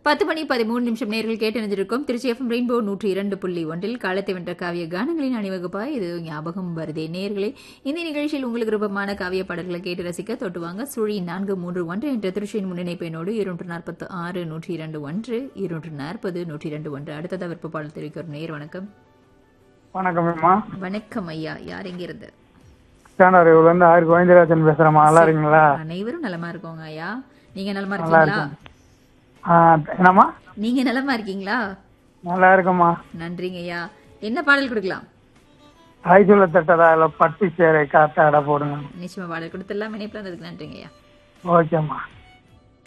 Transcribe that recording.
பத்து மணி பதிமூணு நிமிஷம் நேர்கள் கேட்டணிஞ்சிருக்கும் திருச்சி எஃப்எம் ரெயின்போ நூற்றி இரண்டு புள்ளி ஒன்றில் காலத்தை வென்ற காவிய கானங்களின் அணிவகுப்பாய் இது ஞாபகம் வருதே நேர்களே இந்த நிகழ்ச்சியில் உங்களுக்கு விருப்பமான காவிய பாடல்களை கேட்டு ரசிக்க தொட்டு வாங்க சுழி நான்கு மூன்று ஒன்று என்ற திருச்சியின் முன்னிணைப்பெண்ணோடு இருநூற்று நாற்பத்து ஆறு நூற்றி இரண்டு ஒன்று இருநூற்று நாற்பது நூற்றி இரண்டு ஒன்று அடுத்ததாக விருப்ப பாடல் தெரிவிக்கும் நேர் வணக்கம் வணக்கம் அம்மா வணக்கம் ஐயா யார் எங்கிருந்து ஸ்டாண்டர்ட்ல இருந்து ஆயிரம் கோவிந்தராஜன் பேசுறேம்மா நல்லா இருக்கீங்களா அனைவரும் நலமா இருக்கோங்க ஐயா நீங்க நலமா நல்லா இருக்கீங்களா இருக்கேன் ஆ, என்னம்மா நீங்க நலமா இருக்கீங்களா நல்லா இருக்கம்மா நன்றிங்க ஐயா என்ன பாடல் கொடுக்கலாம் ஐசுல தட்டதா இல்ல பட்டு சேரை காத்தாட போடுங்க நிச்சயமா பாடல் கொடுத்துடலாம் இணைப்பில் வந்ததுக்கு நன்றிங்க ஐயா ஓகேம்மா